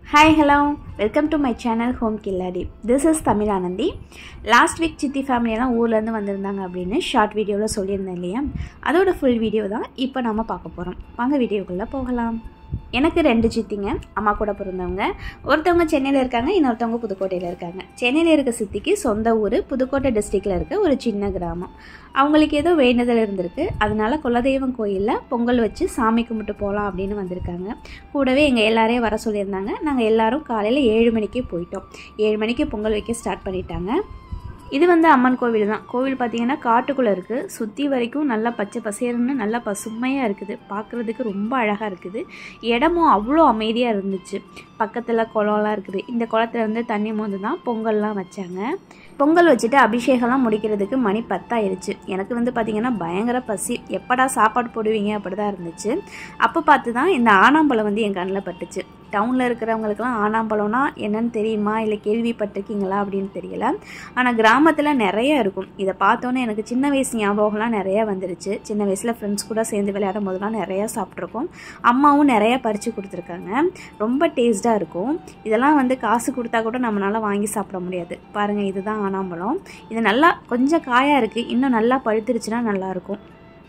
hi hello welcome to my channel home Killadi this is Tamil Anandhi last week சித்தி ஃபேமிலியெல்லாம் ஊர்லேருந்து வந்திருந்தாங்க அப்படின்னு ஷார்ட் வீடியோவில் சொல்லியிருந்தேன் இல்லையா அதோட ஃபுல் வீடியோ தான் இப்போ நம்ம பார்க்க போகிறோம் வாங்க வீடியோக்குள்ளே போகலாம் எனக்கு ரெண்டு சித்திங்க அம்மா கூட பிறந்தவங்க ஒருத்தவங்க சென்னையில் இருக்காங்க இன்னொருத்தவங்க புதுக்கோட்டையில் இருக்காங்க சென்னையில் இருக்க சித்திக்கு சொந்த ஊர் புதுக்கோட்டை டிஸ்ட்ரிக்டில் இருக்க ஒரு சின்ன கிராமம் அவங்களுக்கு ஏதோ வேண்டுதல் இருந்திருக்கு அதனால குலதெய்வம் கோயிலில் பொங்கல் வச்சு சாமி கும்பிட்டு போகலாம் அப்படின்னு வந்திருக்காங்க கூடவே எங்கள் எல்லாரையும் வர சொல்லியிருந்தாங்க நாங்கள் எல்லாரும் காலையில் ஏழு மணிக்கே போயிட்டோம் ஏழு மணிக்கு பொங்கல் வைக்க ஸ்டார்ட் பண்ணிட்டாங்க இது வந்து அம்மன் கோவில் தான் கோவில் பார்த்தீங்கன்னா காட்டுக்குள்ளே இருக்குது சுற்றி வரைக்கும் நல்லா பச்சை பசேர்னு நல்லா பசுமையாக இருக்குது பார்க்குறதுக்கு ரொம்ப அழகாக இருக்குது இடமும் அவ்வளோ அமைதியாக இருந்துச்சு பக்கத்தில் குளம்லாம் இருக்குது இந்த குளத்துல இருந்து தண்ணி மோந்து தான் பொங்கல்லாம் வச்சாங்க பொங்கல் வச்சுட்டு அபிஷேகம்லாம் முடிக்கிறதுக்கு மணி பத்தாயிருச்சு எனக்கு வந்து பார்த்திங்கன்னா பயங்கர பசி எப்படா சாப்பாடு போடுவீங்க அப்படி தான் இருந்துச்சு அப்போ பார்த்து தான் இந்த ஆனாம்பழம் வந்து என் கண்ணில் பட்டுச்சு டவுனில் இருக்கிறவங்களுக்குலாம் ஆனாம்பழம்னா என்னன்னு தெரியுமா இல்லை கேள்விப்பட்டிருக்கீங்களா அப்படின்னு தெரியல ஆனால் கிராமத்தில் நிறைய இருக்கும் இதை பார்த்தோன்னே எனக்கு சின்ன வயசு ஞாபகம்லாம் நிறையா வந்துருச்சு சின்ன வயசில் ஃப்ரெண்ட்ஸ் கூட சேர்ந்து விளையாடும் போதெல்லாம் நிறையா சாப்பிட்ருக்கோம் அம்மாவும் நிறையா பறித்து கொடுத்துருக்காங்க ரொம்ப டேஸ்ட்டாக இருக்கும் இதெல்லாம் வந்து காசு கொடுத்தா கூட நம்மளால் வாங்கி சாப்பிட முடியாது பாருங்கள் இதுதான் ஆனாம்பழம் இது நல்லா கொஞ்சம் காயாக இருக்குது இன்னும் நல்லா பழுத்துருச்சுன்னா நல்லாயிருக்கும்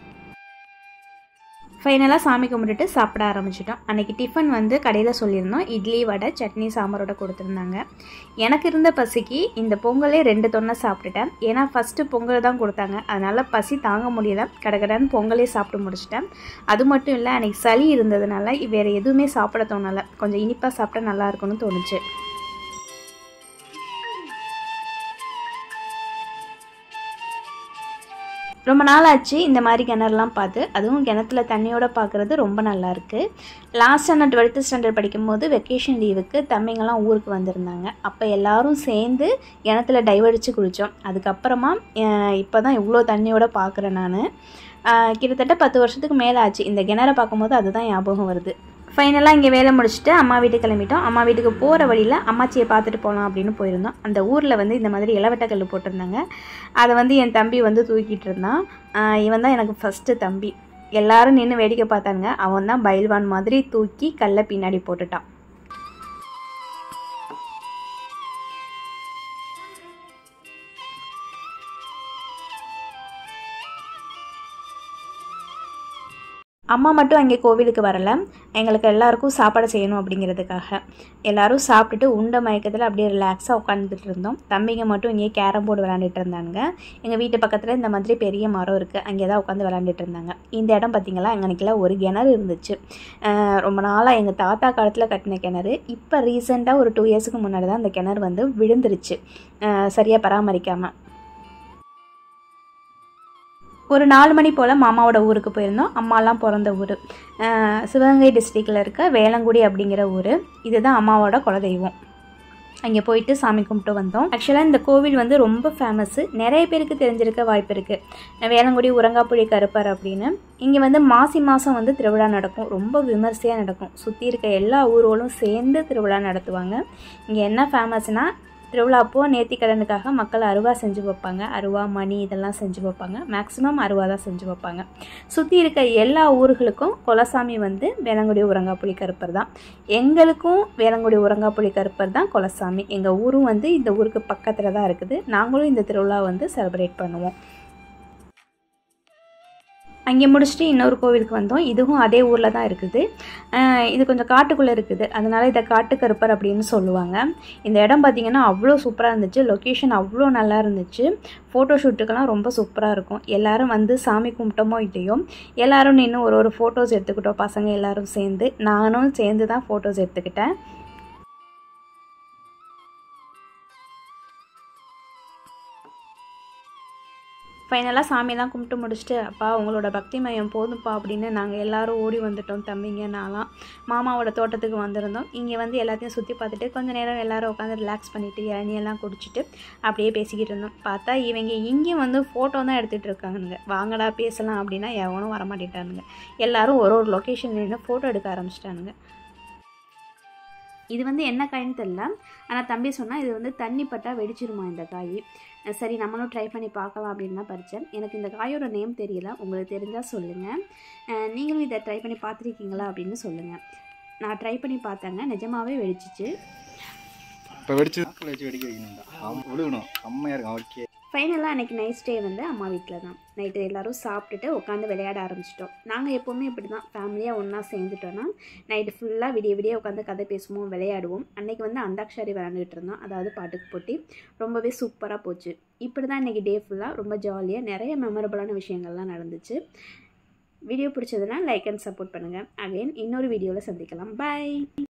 ஃபைனலாக சாமி கும்பிட்டுட்டு சாப்பிட ஆரம்பிச்சிட்டோம் அன்றைக்கி டிஃபன் வந்து கடையில் சொல்லியிருந்தோம் இட்லி வடை சட்னி சாம்பாரோட கொடுத்துருந்தாங்க எனக்கு இருந்த பசிக்கு இந்த பொங்கலே ரெண்டு தொன்னை சாப்பிட்டுட்டேன் ஏன்னா ஃபஸ்ட்டு பொங்கல் தான் கொடுத்தாங்க அதனால் பசி தாங்க முடியல கடகடன்னு பொங்கலே சாப்பிட்டு முடிச்சிட்டேன் அது மட்டும் இல்லை அன்றைக்கி சளி இருந்ததுனால வேறு எதுவுமே சாப்பிட தோணலை கொஞ்சம் இனிப்பாக சாப்பிட்டா நல்லா இருக்கும்னு தோணுச்சு ரொம்ப நாள் ஆச்சு இந்த மாதிரி கிணறுலாம் பார்த்து அதுவும் கிணத்துல தண்ணியோட பார்க்குறது ரொம்ப நல்லா இருக்குது லாஸ்ட்டாக நான் டுவெல்த்து ஸ்டாண்டர்ட் படிக்கும்போது வெக்கேஷன் லீவுக்கு தம்பிங்கெல்லாம் ஊருக்கு வந்திருந்தாங்க அப்போ எல்லாரும் சேர்ந்து கிணத்துல டைவடித்து குளித்தோம் அதுக்கப்புறமா இப்போ தான் இவ்வளோ தண்ணியோட பார்க்குறேன் நான் கிட்டத்தட்ட பத்து வருஷத்துக்கு மேலே ஆச்சு இந்த கிணறை பார்க்கும்போது அதுதான் ஞாபகம் வருது ஃபைனலாக இங்கே வேலை முடிச்சுட்டு அம்மா வீட்டுக்கு கிளம்பிட்டோம் அம்மா வீட்டுக்கு போகிற வழியில் அம்மாச்சியை பார்த்துட்டு போகலாம் அப்படின்னு போயிருந்தோம் அந்த ஊரில் வந்து இந்த மாதிரி இளவட்டக்கல் போட்டிருந்தாங்க அதை வந்து என் தம்பி வந்து தூக்கிட்டு இருந்தான் இவன் தான் எனக்கு ஃபஸ்ட்டு தம்பி எல்லாரும் நின்று வேடிக்கை பார்த்தானுங்க அவன் தான் பைல்வான் மாதிரி தூக்கி கல்லை பின்னாடி போட்டுட்டான் அம்மா மட்டும் அங்கே கோவிலுக்கு வரல எங்களுக்கு எல்லாருக்கும் சாப்பாடு செய்யணும் அப்படிங்கிறதுக்காக எல்லோரும் சாப்பிட்டுட்டு உண்ட மயக்கத்தில் அப்படியே ரிலாக்ஸாக உட்காந்துட்டு இருந்தோம் தம்பிங்க மட்டும் இங்கேயே கேரம் போர்டு விளாண்டுட்டு இருந்தாங்க எங்கள் வீட்டு பக்கத்தில் இந்த மாதிரி பெரிய மரம் இருக்குது அங்கே தான் உட்காந்து விளாண்டுட்டு இருந்தாங்க இந்த இடம் பார்த்திங்களா எங்களுக்கெல்லாம் ஒரு கிணறு இருந்துச்சு ரொம்ப நாளாக எங்கள் தாத்தா காலத்தில் கட்டின கிணறு இப்போ ரீசெண்டாக ஒரு டூ இயர்ஸுக்கு முன்னாடி தான் அந்த கிணறு வந்து விழுந்துருச்சு சரியாக பராமரிக்காமல் ஒரு நாலு மணி போல் மாமாவோட ஊருக்கு போயிருந்தோம் அம்மாலாம் பிறந்த ஊர் சிவகங்கை டிஸ்ட்ரிக்டில் இருக்க வேளங்குடி அப்படிங்கிற ஊர் இதுதான் அம்மாவோட குலதெய்வம் அங்கே போயிட்டு சாமி கும்பிட்டு வந்தோம் ஆக்சுவலாக இந்த கோவில் வந்து ரொம்ப ஃபேமஸ்ஸு நிறைய பேருக்கு தெரிஞ்சிருக்க வாய்ப்பு இருக்குது வேளங்குடி உரங்காப்புழி கருப்பர் அப்படின்னு இங்கே வந்து மாசி மாதம் வந்து திருவிழா நடக்கும் ரொம்ப விமர்சையாக நடக்கும் சுற்றி இருக்க எல்லா ஊர்களும் சேர்ந்து திருவிழா நடத்துவாங்க இங்கே என்ன ஃபேமஸ்னால் திருவிழா அப்போ நேர்த்திக்கடனுக்காக மக்கள் அருவா செஞ்சு வைப்பாங்க அருவா மணி இதெல்லாம் செஞ்சு வைப்பாங்க மேக்ஸிமம் அருவா தான் செஞ்சு வைப்பாங்க சுற்றி இருக்க எல்லா ஊர்களுக்கும் குலசாமி வந்து வேளங்குடி உரங்காப்புலி கருப்பர் தான் எங்களுக்கும் வேளங்குடி உரங்காப்புலி கருப்பர் தான் குலசாமி எங்கள் ஊரும் வந்து இந்த ஊருக்கு பக்கத்தில் தான் இருக்குது நாங்களும் இந்த திருவிழா வந்து செலிப்ரேட் பண்ணுவோம் அங்கே முடிச்சுட்டு இன்னொரு கோவிலுக்கு வந்தோம் இதுவும் அதே ஊரில் தான் இருக்குது இது கொஞ்சம் காட்டுக்குள்ளே இருக்குது அதனால் இதை காட்டுக்கருப்பர் அப்படின்னு சொல்லுவாங்க இந்த இடம் பார்த்திங்கன்னா அவ்வளோ சூப்பராக இருந்துச்சு லொக்கேஷன் அவ்வளோ நல்லா இருந்துச்சு ஃபோட்டோ ஷூட்டுக்கெல்லாம் ரொம்ப சூப்பராக இருக்கும் எல்லோரும் வந்து சாமி கும்பிட்டோமோ இல்லையோ எல்லோரும் நின்று ஒரு ஒரு ஃபோட்டோஸ் எடுத்துக்கிட்டோம் பசங்க எல்லோரும் சேர்ந்து நானும் சேர்ந்து தான் ஃபோட்டோஸ் எடுத்துக்கிட்டேன் ஃபைனலாக சாமியெல்லாம் கும்பிட்டு முடிச்சுட்டு அப்பா உங்களோட பக்தி மையம் போதும்ப்பா அப்படின்னு நாங்கள் எல்லோரும் ஓடி வந்துட்டோம் தம்பிங்க நான்லாம் மாமாவோட தோட்டத்துக்கு வந்திருந்தோம் இங்கே வந்து எல்லாத்தையும் சுற்றி பார்த்துட்டு கொஞ்சம் நேரம் எல்லோரும் உட்காந்து ரிலாக்ஸ் பண்ணிவிட்டு இளநியெல்லாம் குடிச்சிட்டு அப்படியே பேசிக்கிட்டு இருந்தோம் பார்த்தா இவங்க இங்கேயும் வந்து ஃபோட்டோ தான் எடுத்துகிட்டு இருக்கானுங்க வாங்கடா பேசலாம் அப்படின்னா எவனும் வரமாட்டேட்டானுங்க எல்லோரும் ஒரு ஒரு லொக்கேஷன் நின்று ஃபோட்டோ எடுக்க ஆரம்பிச்சிட்டானுங்க இது வந்து என்ன காயின்னு தெரில ஆனால் தம்பி சொன்னால் இது வந்து தண்ணி பட்டால் வெடிச்சிருமா இந்த காய் சரி நம்மளும் ட்ரை பண்ணி பார்க்கலாம் அப்படின்னு தான் பறித்தேன் எனக்கு இந்த காயோட நேம் தெரியல உங்களுக்கு தெரிஞ்சால் சொல்லுங்கள் நீங்களும் இதை ட்ரை பண்ணி பார்த்துருக்கீங்களா அப்படின்னு சொல்லுங்கள் நான் ட்ரை பண்ணி பார்த்தேங்க நிஜமாவே வெடிச்சிச்சு இப்போ வெடிச்சு நாக்கில் வச்சு வெடிக்க வைக்கணும்டா ஆமாம் விழுகணும் செம்மையாக இருக்கும் ஓகே ஃபைனலாக அன்றைக்கி நைட் ஸ்டே வந்து அம்மா வீட்டில் தான் நைட்டு எல்லோரும் சாப்பிட்டுட்டு உட்காந்து விளையாட ஆரம்பிச்சிட்டோம் நாங்கள் எப்போவுமே இப்படி தான் ஃபேமிலியாக ஒன்றா சேர்ந்துட்டோன்னா நைட்டு ஃபுல்லாக விடிய விடிய உட்காந்து கதை பேசுவோம் விளையாடுவோம் அன்றைக்கி வந்து அந்தாக்ஷரி விளையாண்டுட்டு இருந்தோம் அதாவது பாட்டுக்கு போட்டி ரொம்பவே சூப்பராக போச்சு இப்படி தான் இன்றைக்கி டே ஃபுல்லாக ரொம்ப ஜாலியாக நிறைய மெமரபுளான விஷயங்கள்லாம் நடந்துச்சு வீடியோ பிடிச்சதுன்னா லைக் அண்ட் சப்போர்ட் பண்ணுங்கள் அகைன் இன்னொரு வீடியோவில் சந்திக்கலாம் பை